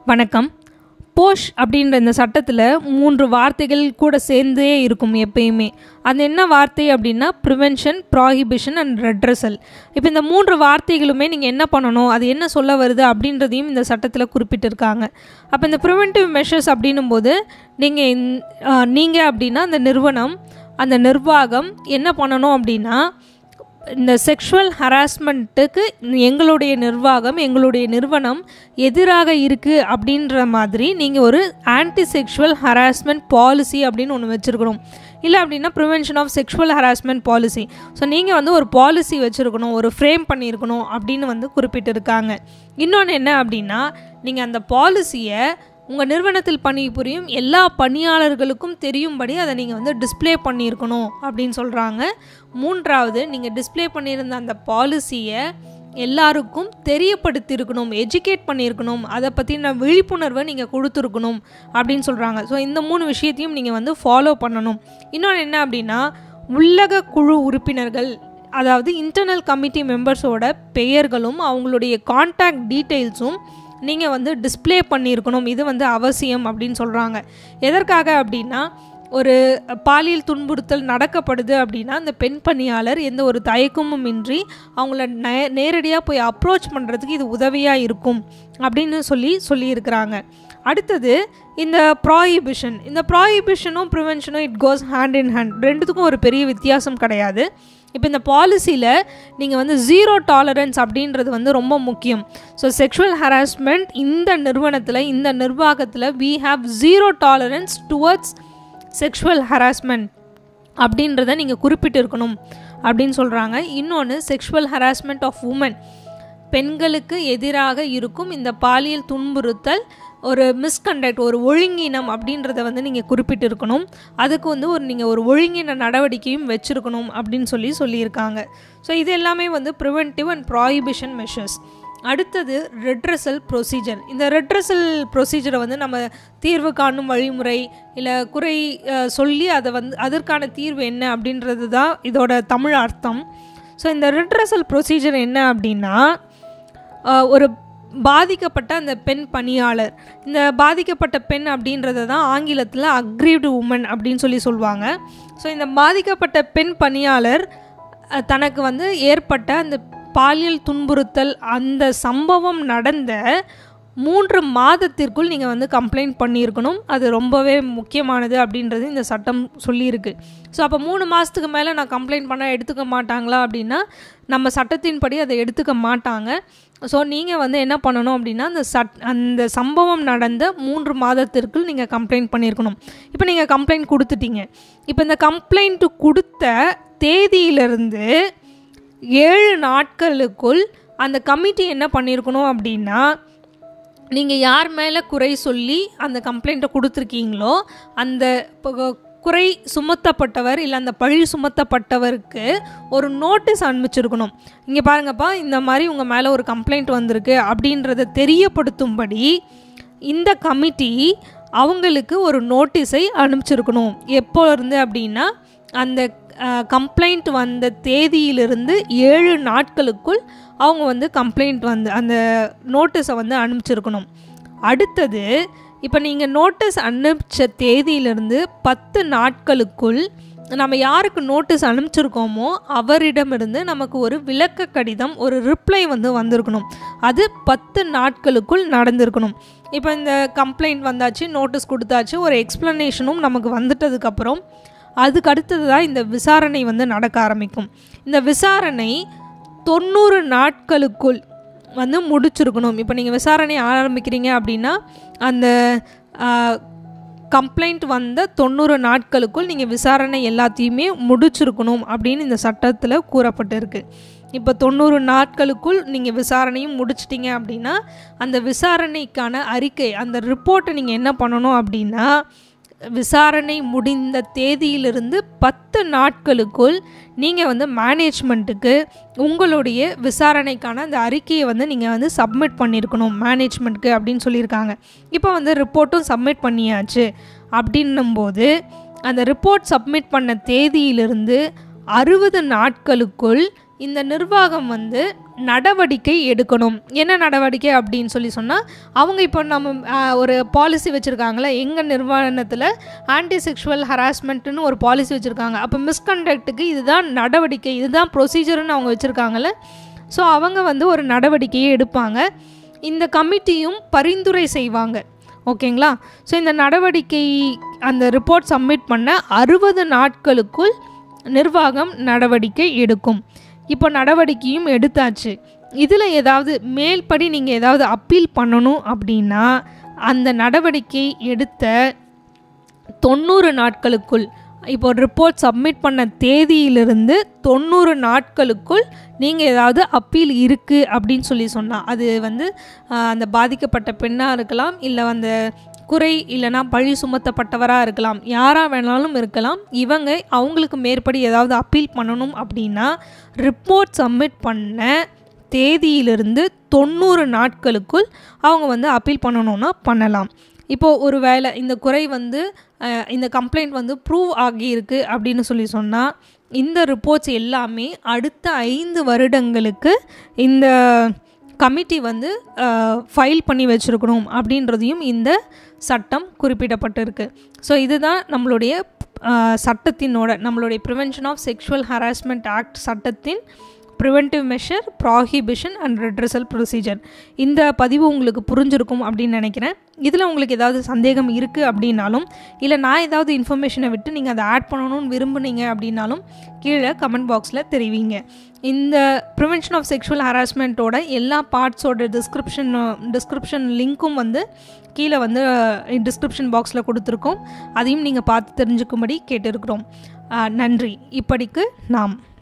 வணக்கம் போஷ் அப்படின்ற இந்த சட்டத்தில் மூன்று வார்த்தைகள் கூட சேர்ந்தே இருக்கும் எப்பயுமே அது என்ன வார்த்தை அப்படின்னா ப்ரிவென்ஷன் ப்ராஹிபிஷன் அண்ட் ரெட்ரஸல் இப்போ இந்த மூன்று வார்த்தைகளுமே நீங்கள் என்ன பண்ணணும் அது என்ன சொல்ல வருது அப்படின்றதையும் இந்த சட்டத்தில் குறிப்பிட்டிருக்காங்க அப்போ இந்த ப்ரிவென்டிவ் மெஷர்ஸ் அப்படின்னும் போது நீங்கள் நீங்கள் அப்படின்னா அந்த நிறுவனம் அந்த நிர்வாகம் என்ன பண்ணணும் அப்படின்னா இந்த செக்ஷுவல் ஹராஸ்மெண்ட்டுக்கு எங்களுடைய நிர்வாகம் எங்களுடைய நிறுவனம் எதிராக இருக்குது அப்படின்ற மாதிரி நீங்கள் ஒரு ஆன்டி செக்ஷுவல் ஹராஸ்மெண்ட் பாலிசி அப்படின்னு ஒன்று வச்சுருக்கணும் இல்லை அப்படின்னா prevention of sexual harassment policy so நீங்கள் வந்து ஒரு பாலிசி வச்சுருக்கணும் ஒரு ஃப்ரேம் பண்ணியிருக்கணும் அப்படின்னு வந்து குறிப்பிட்டிருக்காங்க இன்னொன்று என்ன அப்படின்னா நீங்கள் அந்த பாலிசியை உங்கள் நிறுவனத்தில் பணிபுரியும் எல்லா பணியாளர்களுக்கும் தெரியும்படி அதை நீங்கள் வந்து டிஸ்ப்ளே பண்ணியிருக்கணும் அப்படின்னு சொல்கிறாங்க மூன்றாவது நீங்கள் டிஸ்ப்ளே பண்ணியிருந்த அந்த பாலிசியை எல்லாருக்கும் தெரியப்படுத்தியிருக்கணும் எஜுகேட் பண்ணியிருக்கணும் அதை பற்றின விழிப்புணர்வை நீங்கள் கொடுத்துருக்கணும் அப்படின்னு சொல்கிறாங்க ஸோ இந்த மூணு விஷயத்தையும் நீங்கள் வந்து ஃபாலோ பண்ணணும் இன்னொன்று என்ன அப்படின்னா உள்ளக குழு உறுப்பினர்கள் அதாவது இன்டர்னல் கமிட்டி மெம்பர்ஸோட பெயர்களும் அவங்களுடைய கான்டாக்ட் டீட்டெயில்ஸும் நீங்கள் வந்து டிஸ்ப்ளே பண்ணியிருக்கணும் இது வந்து அவசியம் அப்படின்னு சொல்கிறாங்க எதற்காக அப்படின்னா ஒரு பாலியல் துன்புறுத்தல் நடக்கப்படுது அப்படின்னா அந்த பெண் பணியாளர் எந்த ஒரு தயக்கமும் இன்றி அவங்கள நே நேரடியாக போய் அப்ரோச் பண்ணுறதுக்கு இது உதவியாக இருக்கும் அப்படின்னு சொல்லி சொல்லியிருக்கிறாங்க அடுத்தது இந்த ப்ராஹிபிஷன் இந்த ப்ராஹிபிஷனும் ப்ரிவென்ஷனும் it goes hand in hand ரெண்டுத்துக்கும் ஒரு பெரிய வித்தியாசம் கிடையாது இப்போ இந்த பாலிசியில் நீங்கள் வந்து ஜீரோ டாலரன்ஸ் அப்படின்றது வந்து ரொம்ப முக்கியம் ஸோ செக்ஷுவல் ஹராஸ்மெண்ட் இந்த நிறுவனத்தில் இந்த நிர்வாகத்தில் we have zero tolerance towards sexual harassment அப்படின்றத நீங்கள் குறிப்பிட்டிருக்கணும் அப்படின்னு சொல்கிறாங்க இன்னொன்று செக்ஷுவல் ஹராஸ்மெண்ட் ஆஃப் உமன் பெண்களுக்கு எதிராக இருக்கும் இந்த பாலியல் துன்புறுத்தல் ஒரு மிஸ்கண்டக்ட் ஒரு ஒழுங்கினம் அப்படின்றத வந்து நீங்கள் குறிப்பிட்டிருக்கணும் அதுக்கு வந்து ஒரு நீங்கள் ஒரு ஒழுங்கின நடவடிக்கையும் வச்சுருக்கணும் அப்படின்னு சொல்லி சொல்லியிருக்காங்க ஸோ இது எல்லாமே வந்து ப்ரிவென்டிவ் அண்ட் ப்ராஹிபிஷன் மெஷர்ஸ் அடுத்தது ரெட்ரஸல் ப்ரொசீஜர் இந்த ரெட்ரஸல் ப்ரொசீஜரை வந்து நம்ம தீர்வு காணும் வழிமுறை இல்லை குறை சொல்லி அதை வந்து அதற்கான தீர்வு என்ன அப்படின்றது தான் இதோட தமிழ் அர்த்தம் ஸோ இந்த ரெட்ரஸல் ப்ரொசீஜர் என்ன அப்படின்னா ஒரு பாதிக்கப்பட்ட அந்த பெண் பணியாளர் இந்த பாதிக்கப்பட்ட பெண் அப்படின்றத தான் ஆங்கிலத்தில் அக்ரீவ்டு உமன் அப்படின்னு சொல்லி சொல்லுவாங்க ஸோ இந்த பாதிக்கப்பட்ட பெண் பணியாளர் தனக்கு வந்து ஏற்பட்ட அந்த பாலியல் துன்புறுத்தல் அந்த சம்பவம் நடந்த மூன்று மாதத்திற்குள் நீங்கள் வந்து கம்ப்ளைண்ட் பண்ணியிருக்கணும் அது ரொம்பவே முக்கியமானது அப்படின்றது இந்த சட்டம் சொல்லியிருக்கு ஸோ அப்போ மூணு மாதத்துக்கு மேலே நான் கம்ப்ளைண்ட் பண்ண எடுத்துக்க மாட்டாங்களா அப்படின்னா நம்ம சட்டத்தின்படி அதை எடுத்துக்க மாட்டாங்க ஸோ நீங்கள் வந்து என்ன பண்ணணும் அப்படின்னா அந்த சட் அந்த சம்பவம் நடந்த மூன்று மாதத்திற்குள் நீங்கள் கம்ப்ளைண்ட் பண்ணியிருக்கணும் இப்போ நீங்கள் கம்ப்ளைண்ட் கொடுத்துட்டீங்க இப்போ இந்த கம்ப்ளைண்ட்டு கொடுத்த தேதியிலிருந்து ஏழு நாட்களுக்குள் அந்த கமிட்டி என்ன பண்ணியிருக்கணும் அப்படின்னா நீங்கள் யார் மேலே குறை சொல்லி அந்த கம்ப்ளைண்ட்டை கொடுத்துருக்கீங்களோ அந்த குறை சுமத்தப்பட்டவர் இல்லை அந்த பழி சுமத்தப்பட்டவருக்கு ஒரு நோட்டீஸ் அனுப்பிச்சிருக்கணும் இங்கே பாருங்கப்பா இந்த மாதிரி உங்கள் மேலே ஒரு கம்ப்ளைண்ட் வந்திருக்கு அப்படின்றத தெரியப்படுத்தும்படி இந்த கமிட்டி அவங்களுக்கு ஒரு நோட்டீஸை அனுப்பிச்சிருக்கணும் எப்போ இருந்து அப்படின்னா அந்த கம்ப்ளைண்ட் வந்த தேதியிலிருந்து ஏழு நாட்களுக்குள் அவங்க வந்து கம்ப்ளைண்ட் வந்து அந்த நோட்டீஸை வந்து அனுப்பிச்சிருக்கணும் அடுத்தது இப்போ நீங்கள் நோட்டீஸ் அனுப்பிச்ச தேதியிலிருந்து பத்து நாட்களுக்குள் நம்ம யாருக்கு நோட்டீஸ் அனுப்பிச்சிருக்கோமோ அவரிடமிருந்து நமக்கு ஒரு விளக்க கடிதம் ஒரு ரிப்ளை வந்து வந்திருக்கணும் அது பத்து நாட்களுக்குள் நடந்திருக்கணும் இப்போ இந்த கம்ப்ளைண்ட் வந்தாச்சு நோட்டீஸ் கொடுத்தாச்சு ஒரு எக்ஸ்ப்ளனேஷனும் நமக்கு வந்துட்டதுக்கப்புறம் அதுக்கு அடுத்தது தான் இந்த விசாரணை வந்து நடக்க ஆரம்பிக்கும் இந்த விசாரணை தொண்ணூறு நாட்களுக்குள் வந்து முடிச்சிருக்கணும் இப்போ நீங்கள் விசாரணை ஆரம்பிக்கிறீங்க அப்படின்னா அந்த கம்ப்ளைண்ட் வந்த தொண்ணூறு நாட்களுக்குள் நீங்கள் விசாரணை எல்லாத்தையுமே முடிச்சிருக்கணும் அப்படின்னு இந்த சட்டத்தில் கூறப்பட்டிருக்கு இப்போ தொண்ணூறு நாட்களுக்குள் நீங்கள் விசாரணையும் முடிச்சிட்டிங்க அப்படின்னா அந்த விசாரணைக்கான அறிக்கை அந்த ரிப்போர்ட்டை நீங்கள் என்ன பண்ணணும் அப்படின்னா விசாரணை முடிந்த தேதியிலிருந்து பத்து நாட்களுக்குள் நீங்கள் வந்து மேனேஜ்மெண்ட்டுக்கு உங்களுடைய விசாரணைக்கான அந்த அறிக்கையை வந்து நீங்கள் வந்து சப்மிட் பண்ணியிருக்கணும் மேனேஜ்மெண்ட்க்கு அப்படின்னு சொல்லியிருக்காங்க இப்போ வந்து ரிப்போர்ட்டும் சப்மிட் பண்ணியாச்சு அப்படின்னும்போது அந்த ரிப்போர்ட் சப்மிட் பண்ண தேதியிலிருந்து அறுபது நாட்களுக்குள் இந்த நிர்வாகம் வந்து நடவடிக்கை எடுக்கணும் என்ன நடவடிக்கை அப்படின்னு சொல்லி சொன்னால் அவங்க இப்போ நம்ம ஆஹ், ஒரு பாலிசி வச்சுருக்காங்களே எங்கள் நிறுவனத்தில் ஆன்டி செக்ஷுவல் ஹராஸ்மெண்ட்டுன்னு ஒரு பாலிசி வச்சுருக்காங்க அப்போ மிஸ்கண்டக்ட்டுக்கு இதுதான் நடவடிக்கை இதுதான் ப்ரொசீஜர்னு அவங்க வச்சுருக்காங்கல்ல ஸோ அவங்க வந்து ஒரு நடவடிக்கையை எடுப்பாங்க இந்த கமிட்டியும் பரிந்துரை செய்வாங்க ஓகேங்களா ஸோ இந்த நடவடிக்கை அந்த ரிப்போர்ட் சப்மிட் பண்ண அறுபது நாட்களுக்குள் நிர்வாகம் நடவடிக்கை எடுக்கும் இப்போ நடவடிக்கையும் எடுத்தாச்சு இதில் ஏதாவது மேல்படி நீங்கள் ஏதாவது அப்பீல் பண்ணணும் அப்படின்னா அந்த நடவடிக்கை எடுத்த தொண்ணூறு நாட்களுக்குள் இப்போ ரிப்போர்ட் சப்மிட் பண்ண தேதியிலிருந்து தொண்ணூறு நாட்களுக்குள் நீங்கள் ஏதாவது அப்பீல் இருக்குது அப்படின்னு சொல்லி சொன்னால் அது வந்து ஆஹ், அந்த பாதிக்கப்பட்ட பெண்ணாக இருக்கலாம் இல்லை அந்த குறை இல்லைனா பழி சுமத்தப்பட்டவராக இருக்கலாம் யாராக வேணாலும் இருக்கலாம் இவங்க அவங்களுக்கு மேற்படி ஏதாவது அப்பீல் பண்ணணும் அப்படின்னா ரிப்போர்ட் சப்மிட் பண்ண தேதியிலிருந்து தொண்ணூறு நாட்களுக்குள் அவங்க வந்து அப்பீல் பண்ணணும்னா பண்ணலாம் இப்போது ஒரு வேளை இந்த குறை வந்து அஹ், இந்த கம்ப்ளைண்ட் வந்து ப்ரூவ் ஆகியிருக்கு அப்படின்னு சொல்லி சொன்னால் இந்த ரிப்போர்ட்ஸ் எல்லாமே அடுத்த ஐந்து வருடங்களுக்கு இந்த கமிட்டி வந்து ஃபைல் பண்ணி வச்சுருக்கணும் அப்படின்றதையும் இந்த சட்டம் குறிப்பிடப்பட்டிருக்கு ஸோ இதுதான் நம்மளுடைய அஹ், சட்டத்தினோட நம்மளுடைய prevention of sexual harassment act சட்டத்தின் preventive measure prohibition and redressal procedure இந்த பதிவு உங்களுக்கு புரிஞ்சிருக்கும் அப்படின்னு நினைக்கிறேன் இதில் உங்களுக்கு ஏதாவது சந்தேகம் இருக்குது அப்படின்னாலும் இல்லை நான் ஏதாவது இன்ஃபர்மேஷனை விட்டு நீங்கள் அதை ஆட் பண்ணணும்னு விரும்புனீங்க அப்படின்னாலும் கீழே கமெண்ட் பாக்ஸில் தெரிவிங்க இந்த ப்ரிவென்ஷன் ஆஃப் செக்ஷுவல் ஹராஸ்மெண்ட்டோட எல்லா பார்ட்ஸோட டிஸ்கிரிப்ஷன் டிஸ்கிரிப்ஷன் லிங்க்கும் வந்து கீழே வந்து டிஸ்கிரிப்ஷன் பாக்ஸில் கொடுத்துருக்கோம் அதையும் நீங்கள் பார்த்து தெரிஞ்சுக்கும்படி கேட்டிருக்கிறோம் அஹ், நன்றி இப்படிக்கு நாம்